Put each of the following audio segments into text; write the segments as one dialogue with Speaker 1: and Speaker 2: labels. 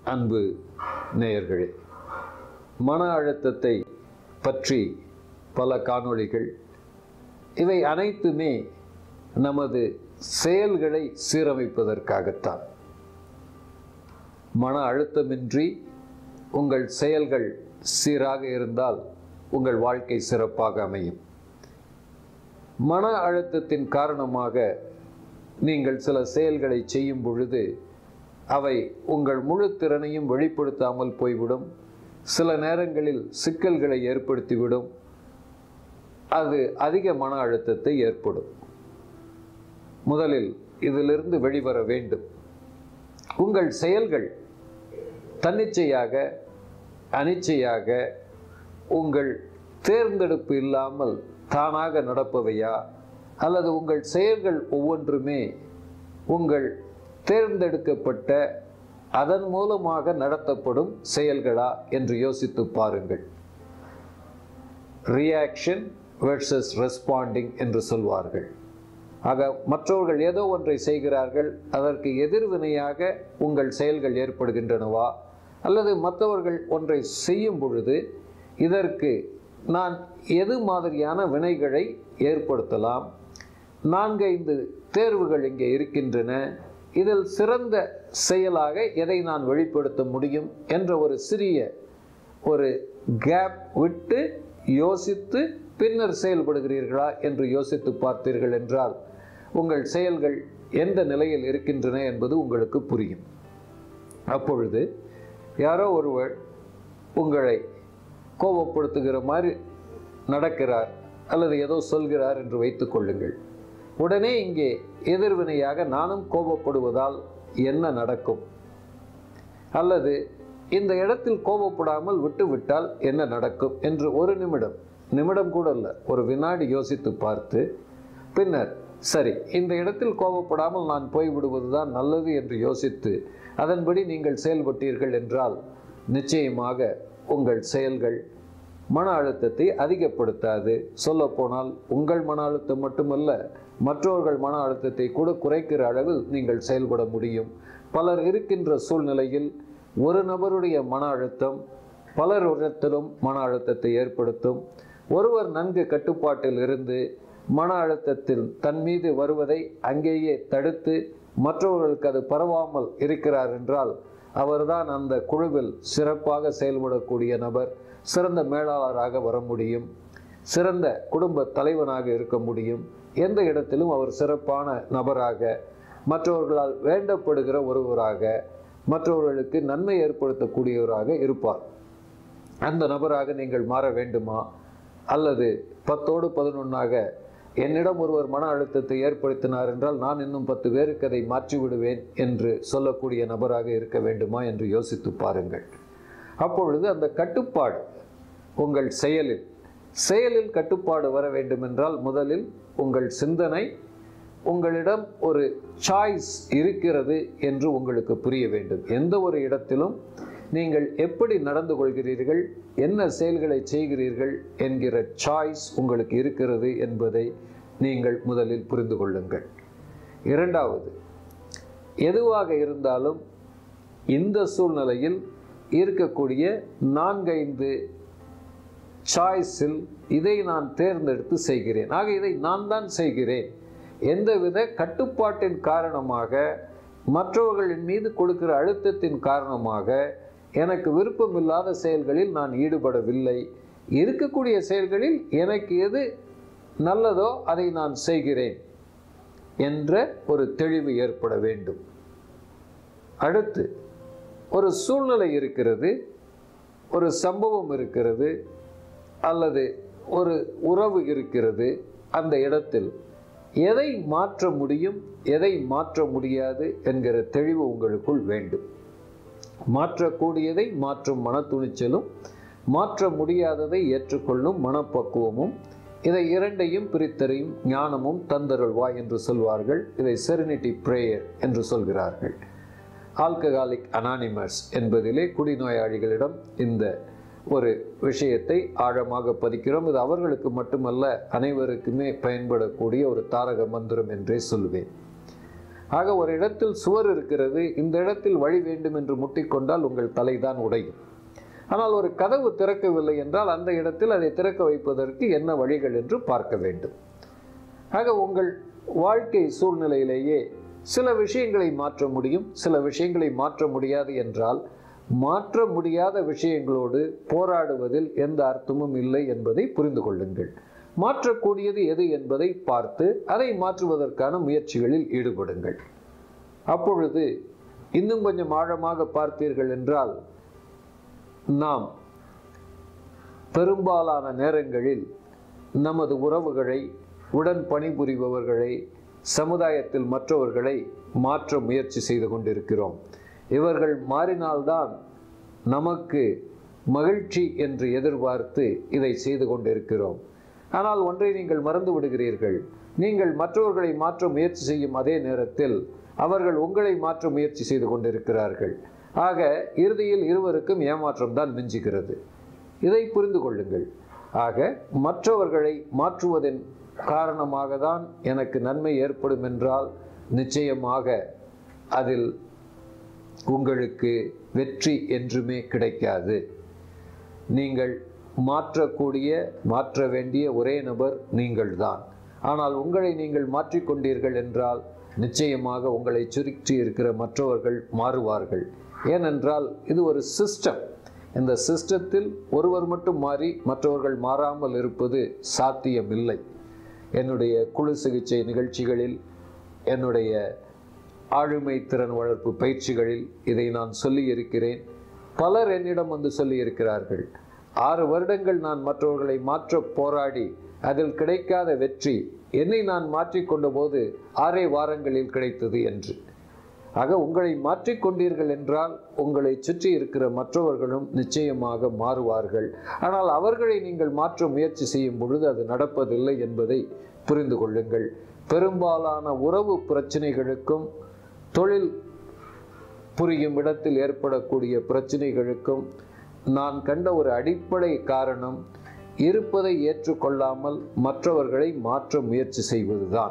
Speaker 1: அன்பு நேயர்களே மன அழுத்தத்தை பற்றி பல காணொளிகள் இவை அனைத்துமே நமது செயல்களை சீரமைப்பதற்காகத்தான் மன அழுத்தமின்றி உங்கள் செயல்கள் சீராக இருந்தால் உங்கள் வாழ்க்கை சிறப்பாக அமையும் மன அழுத்தத்தின் காரணமாக நீங்கள் சில செயல்களை செய்யும் பொழுது அவை உங்கள் முழு திறனையும் வெளிப்படுத்தாமல் போய்விடும் சில நேரங்களில் சிக்கல்களை ஏற்படுத்திவிடும் அது அதிக மன அழுத்தத்தை ஏற்படும் முதலில் இதிலிருந்து வெளிவர வேண்டும் உங்கள் செயல்கள் தன்னிச்சையாக அனிச்சையாக உங்கள் தேர்ந்தெடுப்பு இல்லாமல் தானாக நடப்பவையா அல்லது உங்கள் செயல்கள் ஒவ்வொன்றுமே உங்கள் தேர்ந்தெடுக்கப்பட்ட அதன் மூலமாக நடத்தப்படும் செயல்களா என்று யோசித்து பாருங்கள் ரியாக்ஷன் வெர்சஸ் ரெஸ்பாண்டிங் என்று சொல்வார்கள் ஆக மற்றவர்கள் ஏதோ ஒன்றை செய்கிறார்கள் அதற்கு எதிர்வினையாக உங்கள் செயல்கள் ஏற்படுகின்றனவா அல்லது மற்றவர்கள் ஒன்றை செய்யும் பொழுது இதற்கு நான் எது மாதிரியான வினைகளை ஏற்படுத்தலாம் நான்கைந்து தேர்வுகள் இங்கே இருக்கின்றன இதில் சிறந்த செயலாக எதை நான் வெளிப்படுத்த முடியும் என்ற ஒரு சிறிய ஒரு கேப் விட்டு யோசித்து பின்னர் செயல்படுகிறீர்களா என்று யோசித்து பார்த்தீர்கள் என்றால் உங்கள் செயல்கள் எந்த நிலையில் இருக்கின்றன என்பது உங்களுக்கு புரியும் அப்பொழுது யாரோ ஒருவர் உங்களை கோபப்படுத்துகிற மாதிரி நடக்கிறார் அல்லது ஏதோ சொல்கிறார் என்று வைத்துக் கொள்ளுங்கள் உடனே இங்கே எதிர்வினையாக நானும் கோபப்படுவதால் என்ன நடக்கும் அல்லது இந்த இடத்தில் கோபப்படாமல் விட்டுவிட்டால் என்ன நடக்கும் என்று ஒரு நிமிடம் நிமிடம் கூட அல்ல ஒரு வினாடி யோசித்து பார்த்து பின்னர் சரி இந்த இடத்தில் கோபப்படாமல் நான் போய்விடுவதுதான் நல்லது என்று யோசித்து அதன்படி நீங்கள் செயல்பட்டீர்கள் என்றால் நிச்சயமாக உங்கள் செயல்கள் மன அழுத்தத்தை அதிகப்படுத்தாது சொல்லப்போனால் உங்கள் மன அழுத்தம் மட்டுமல்ல மற்றவர்கள் மன அழுத்தத்தை கூட குறைக்கிற அளவில் நீங்கள் செயல்பட முடியும் பலர் இருக்கின்ற சூழ்நிலையில் ஒரு நபருடைய மன அழுத்தம் பலர் இடத்திலும் மன அழுத்தத்தை ஏற்படுத்தும் ஒருவர் நன்கு கட்டுப்பாட்டில் இருந்து மன அழுத்தத்தில் தன் மீது வருவதை அங்கேயே தடுத்து மற்றவர்களுக்கு அது பரவாமல் இருக்கிறார் என்றால் அவர்தான் அந்த குழுவில் சிறப்பாக செயல்படக்கூடிய நபர் சிறந்த மேலாளராக வர முடியும் சிறந்த குடும்ப தலைவனாக இருக்க முடியும் எந்த இடத்திலும் அவர் சிறப்பான நபராக மற்றவர்களால் வேண்டப்படுகிற ஒருவராக மற்றவர்களுக்கு நன்மை ஏற்படுத்தக்கூடியவராக இருப்பார் அந்த நபராக நீங்கள் மாற வேண்டுமா அல்லது பத்தோடு பதினொன்றாக என்னிடம் ஒருவர் மன அழுத்தத்தை ஏற்படுத்தினார் என்றால் நான் இன்னும் பத்து பேருக்கு அதை மாற்றி விடுவேன் என்று சொல்லக்கூடிய நபராக இருக்க வேண்டுமா என்று யோசித்து பாருங்கள் அப்பொழுது அந்த கட்டுப்பாடு உங்கள் செயலில் செயலில் கட்டுப்பாடு வர வேண்டுமென்றால் முதலில் உங்கள் சிந்தனை உங்களிடம் ஒரு சாய்ஸ் இருக்கிறது என்று உங்களுக்கு புரிய வேண்டும் எந்த ஒரு இடத்திலும் நீங்கள் எப்படி நடந்து கொள்கிறீர்கள் என்ன செயல்களை செய்கிறீர்கள் என்கிற சாய்ஸ் உங்களுக்கு இருக்கிறது என்பதை நீங்கள் முதலில் புரிந்து கொள்ளுங்கள் இரண்டாவது எதுவாக இருந்தாலும் இந்த சூழ்நிலையில் இருக்கக்கூடிய நான்கைந்து சாய்ஸில் இதை நான் தேர்ந்தெடுத்து செய்கிறேன் ஆக இதை நான் தான் செய்கிறேன் எந்தவித கட்டுப்பாட்டின் காரணமாக மற்றவர்களின் மீது கொடுக்கிற அழுத்தத்தின் காரணமாக எனக்கு விருப்பமில்லாத செயல்களில் நான் ஈடுபடவில்லை இருக்கக்கூடிய செயல்களில் எனக்கு எது நல்லதோ அதை நான் செய்கிறேன் என்ற ஒரு தெளிவு ஏற்பட வேண்டும் அடுத்து ஒரு சூழ்நிலை இருக்கிறது ஒரு சம்பவம் இருக்கிறது அல்லது ஒரு உறவு இருக்கிறது அந்த இடத்தில் எதை மாற்ற முடியும் எதை மாற்ற முடியாது என்கிற தெளிவு உங்களுக்குள் வேண்டும் மாற்றக்கூடியதை மாற்றும் மன துணிச்சலும் மாற்ற முடியாததை ஏற்றுக்கொள்ளும் மனப்பக்குவமும் இதை இரண்டையும் பிரித்தறியும் ஞானமும் தந்தருள்வாய் என்று சொல்வார்கள் இதை செரினிட்டி பிரேயர் என்று சொல்கிறார்கள் ஆல்கஹாலிக் அனானிமஸ் என்பதிலே குடிநோயாளிகளிடம் இந்த ஒரு விஷயத்தை ஆழமாக பதிக்கிறோம் இது அவர்களுக்கு மட்டுமல்ல அனைவருக்குமே பயன்படக்கூடிய ஒரு தாரக மந்திரம் என்றே சொல்வேன் ஆக ஒரு இடத்தில் சுவர் இருக்கிறது இந்த இடத்தில் வழி வேண்டும் என்று முட்டிக்கொண்டால் உங்கள் தலைதான் உடையும் ஆனால் ஒரு கதவு திறக்கவில்லை என்றால் அந்த இடத்தில் அதை திறக்க வைப்பதற்கு என்ன வழிகள் என்று பார்க்க வேண்டும் ஆக உங்கள் வாழ்க்கை சூழ்நிலையிலேயே சில விஷயங்களை மாற்ற முடியும் சில விஷயங்களை மாற்ற முடியாது என்றால் மாற்ற முடியாத விஷயங்களோடு போராடுவதில் எந்த அர்த்தமும் இல்லை என்பதை புரிந்து கொள்ளுங்கள் மாற்றக்கூடியது எது என்பதை பார்த்து அதை மாற்றுவதற்கான முயற்சிகளில் ஈடுபடுங்கள் அப்பொழுது இன்னும் கொஞ்சம் ஆழமாக பார்த்தீர்கள் என்றால் நாம் பெரும்பாலான நேரங்களில் நமது உறவுகளை உடன் பணிபுரிபவர்களை சமுதாயத்தில் மற்றவர்களை மாற்ற முயற்சி செய்து கொண்டிருக்கிறோம் இவர்கள் மாறினால்தான் நமக்கு மகிழ்ச்சி என்று எதிர்பார்த்து இதை செய்து கொண்டிருக்கிறோம் ஆனால் ஒன்றை நீங்கள் மறந்து விடுகிறீர்கள் நீங்கள் மற்றவர்களை மாற்ற முயற்சி செய்யும் அதே நேரத்தில் அவர்கள் உங்களை மாற்ற முயற்சி செய்து கொண்டிருக்கிறார்கள் ஆக இறுதியில் இருவருக்கும் ஏமாற்றம் தான் மிஞ்சுகிறது இதை புரிந்து கொள்ளுங்கள் ஆக மற்றவர்களை மாற்றுவதன் காரணமாக தான் எனக்கு நன்மை ஏற்படும் என்றால் நிச்சயமாக அதில் உங்களுக்கு வெற்றி என்றுமே கிடைக்காது நீங்கள் மாற்றக்கூடிய மாற்ற வேண்டிய ஒரே நபர் நீங்கள்தான் ஆனால் உங்களை நீங்கள் மாற்றிக்கொண்டீர்கள் என்றால் நிச்சயமாக உங்களை சுருக்கி இருக்கிற மற்றவர்கள் மாறுவார்கள் ஏனென்றால் இது ஒரு சிஸ்டம் இந்த சிஸ்டத்தில் ஒருவர் மட்டும் மாறி மற்றவர்கள் மாறாமல் இருப்பது சாத்தியமில்லை என்னுடைய குழு சிகிச்சை நிகழ்ச்சிகளில் என்னுடைய ஆளுமை திறன் வளர்ப்பு பயிற்சிகளில் இதை நான் சொல்லியிருக்கிறேன் பலர் என்னிடம் வந்து சொல்லியிருக்கிறார்கள் ஆறு வருடங்கள் நான் மற்றவர்களை மாற்ற போராடி அதில் கிடைக்காத வெற்றி என்னை நான் மாற்றிக்கொண்ட போது ஆறே வாரங்களில் கிடைத்தது என்று ஆக உங்களை மாற்றிக்கொண்டீர்கள் என்றால் உங்களை சுற்றி இருக்கிற மற்றவர்களும் நிச்சயமாக மாறுவார்கள் ஆனால் அவர்களை நீங்கள் மாற்ற முயற்சி செய்யும் பொழுது அது நடப்பதில்லை என்பதை புரிந்து கொள்ளுங்கள் பெரும்பாலான உறவு பிரச்சனைகளுக்கும் தொழில் புரியும் இடத்தில் ஏற்படக்கூடிய பிரச்சனைகளுக்கும் நான் கண்ட ஒரு அடிப்படை காரணம் இருப்பதை ஏற்றுக்கொள்ளாமல் மற்றவர்களை மாற்ற முயற்சி செய்வதுதான்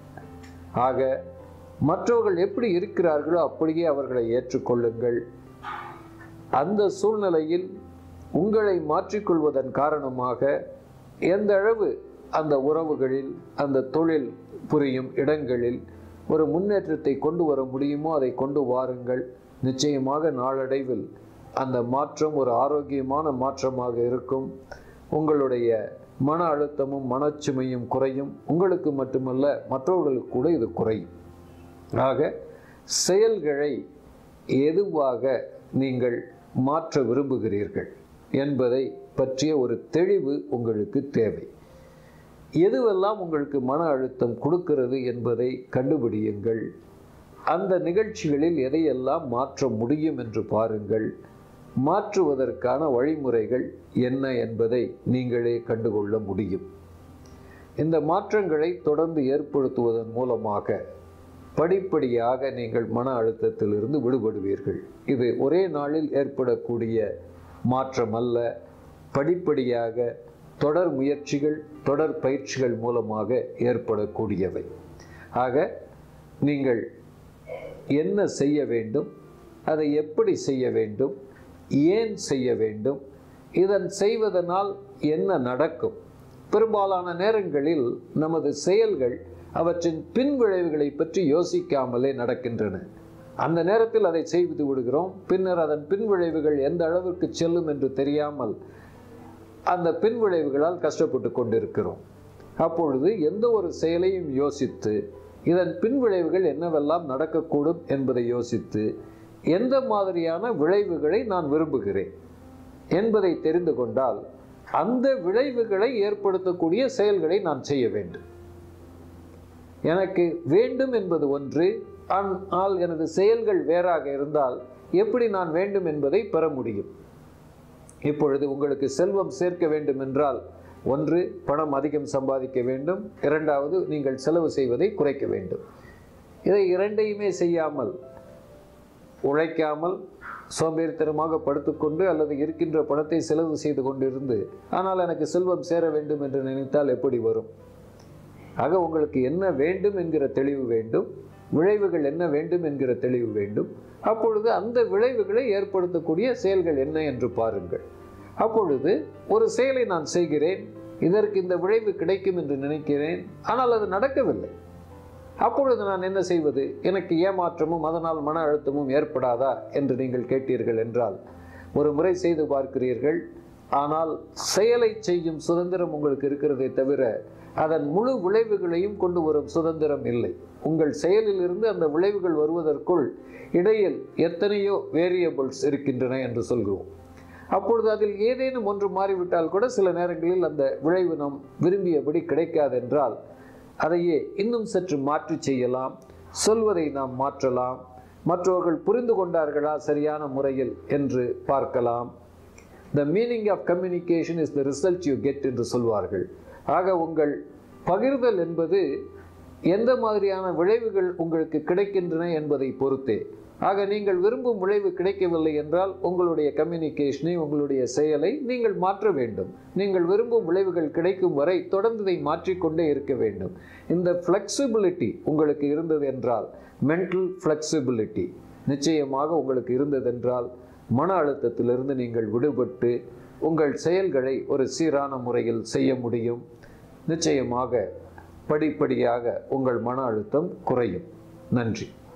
Speaker 1: ஆக மற்றவர்கள் எப்படி இருக்கிறார்களோ அப்படியே அவர்களை ஏற்றுக்கொள்ளுங்கள் அந்த சூழ்நிலையில் உங்களை மாற்றிக்கொள்வதன் காரணமாக எந்த அளவு அந்த உறவுகளில் அந்த தொழில் புரியும் இடங்களில் ஒரு முன்னேற்றத்தை கொண்டு வர முடியுமோ அதை கொண்டு வாருங்கள் நிச்சயமாக நாளடைவில் அந்த மாற்றம் ஒரு ஆரோக்கியமான மாற்றமாக இருக்கும் உங்களுடைய மன அழுத்தமும் மனச்சுமையும் குறையும் உங்களுக்கு மட்டுமல்ல மற்றவர்களுக்கு கூட இது குறையும் ஆக செயல்களை எதுவாக நீங்கள் மாற்ற விரும்புகிறீர்கள் என்பதை பற்றிய ஒரு தெளிவு உங்களுக்கு தேவை எதுவெல்லாம் உங்களுக்கு மன அழுத்தம் கொடுக்கிறது என்பதை கண்டுபிடியுங்கள் அந்த நிகழ்ச்சிகளில் எதையெல்லாம் மாற்ற முடியும் என்று பாருங்கள் மாற்றுவதற்கான வழிமுறைகள் என்ன என்பதை நீங்களே கண்டுகொள்ள முடியும் இந்த மாற்றங்களை தொடர்ந்து ஏற்படுத்துவதன் மூலமாக படிப்படியாக நீங்கள் மன அழுத்தத்திலிருந்து விடுபடுவீர்கள் இது ஒரே நாளில் ஏற்படக்கூடிய மாற்றம் அல்ல படிப்படியாக தொடர் முயற்சிகள் தொடர் பயிற்சிகள் மூலமாக ஏற்படக்கூடியவை ஆக நீங்கள் என்ன செய்ய வேண்டும் அதை எப்படி செய்ய வேண்டும் ஏன் செய்ய வேண்டும் இதன் செய்வதனால் என்ன நடக்கும் பெரும்பாலான நேரங்களில் நமது செயல்கள் அவற்றின் பின்விளைவுகளை பற்றி யோசிக்காமலே நடக்கின்றன அந்த நேரத்தில் அதை செய்து விடுகிறோம் பின்னர் அதன் பின்விளைவுகள் எந்த அளவிற்கு செல்லும் என்று தெரியாமல் அந்த பின்விளைவுகளால் கஷ்டப்பட்டு கொண்டிருக்கிறோம் அப்பொழுது எந்த ஒரு செயலையும் யோசித்து இதன் பின்விளைவுகள் என்னவெல்லாம் நடக்கக்கூடும் என்பதை யோசித்து எந்த மாதிரியான விளைவுகளை நான் விரும்புகிறேன் என்பதை தெரிந்து கொண்டால் அந்த விளைவுகளை ஏற்படுத்தக்கூடிய செயல்களை நான் செய்ய வேண்டும் எனக்கு வேண்டும் என்பது ஒன்று ஆனால் எனது செயல்கள் வேறாக இருந்தால் எப்படி நான் வேண்டும் என்பதை பெற முடியும் இப்பொழுது உங்களுக்கு செல்வம் சேர்க்க வேண்டும் என்றால் ஒன்று பணம் அதிகம் சம்பாதிக்க வேண்டும் இரண்டாவது நீங்கள் செலவு செய்வதை குறைக்க வேண்டும் இதை இரண்டையுமே செய்யாமல் உழைக்காமல் சோம்பேறித்தனமாக படுத்துக்கொண்டு அல்லது இருக்கின்ற பணத்தை செலவு செய்து கொண்டிருந்து ஆனால் எனக்கு செல்வம் சேர வேண்டும் என்று நினைத்தால் எப்படி வரும் ஆக உங்களுக்கு என்ன வேண்டும் என்கிற தெளிவு வேண்டும் விளைவுகள் என்ன வேண்டும் என்கிற தெளிவு வேண்டும் அப்பொழுது அந்த விளைவுகளை ஏற்படுத்தக்கூடிய செயல்கள் என்ன என்று பாருங்கள் அப்பொழுது ஒரு செயலை நான் செய்கிறேன் இதற்கு இந்த விளைவு கிடைக்கும் என்று நினைக்கிறேன் ஆனால் அது நடக்கவில்லை அப்பொழுது நான் என்ன செய்வது எனக்கு ஏமாற்றமும் அதனால் மன அழுத்தமும் ஏற்படாதா என்று நீங்கள் கேட்டீர்கள் என்றால் ஒரு முறை செய்து பார்க்கிறீர்கள் ஆனால் செயலை செய்யும் சுதந்திரம் உங்களுக்கு இருக்கிறதே தவிர அதன் முழு விளைவுகளையும் கொண்டு வரும் சுதந்திரம் இல்லை உங்கள் செயலில் இருந்து அந்த விளைவுகள் வருவதற்குள் இடையில் எத்தனையோ வேரியபிள்ஸ் இருக்கின்றன என்று சொல்கிறோம் அப்பொழுது அதில் ஏதேனும் ஒன்று மாறிவிட்டால் கூட சில நேரங்களில் அந்த விளைவு நாம் விரும்பியபடி கிடைக்காதென்றால் அதையே இன்னும் சற்று மாற்றி செய்யலாம் சொல்வதை நாம் மாற்றலாம் மற்றவர்கள் புரிந்து கொண்டார்களா சரியான முறையில் என்று பார்க்கலாம் the meaning of communication is the result you get என்று சொல்வார்கள் ஆக உங்கள் பகிர்தல் என்பது எந்த மாதிரியான விளைவுகள் உங்களுக்கு கிடைக்கின்றன என்பதை பொறுத்தே ஆக நீங்கள் விரும்பும் விளைவு கிடைக்கவில்லை என்றால் உங்களுடைய கம்யூனிகேஷனை உங்களுடைய செயலை நீங்கள் மாற்ற வேண்டும் நீங்கள் விரும்பும் விளைவுகள் கிடைக்கும் வரை தொடர்ந்து இதை மாற்றிக்கொண்டே இருக்க வேண்டும் இந்த ஃப்ளெக்சிபிலிட்டி உங்களுக்கு இருந்தது என்றால் மென்டல் ஃப்ளெக்சிபிலிட்டி நிச்சயமாக உங்களுக்கு இருந்ததென்றால் மன அழுத்தத்திலிருந்து நீங்கள் விடுபட்டு உங்கள் செயல்களை ஒரு சீரான முறையில் செய்ய முடியும் நிச்சயமாக படிப்படியாக உங்கள் மன அழுத்தம் குறையும் நன்றி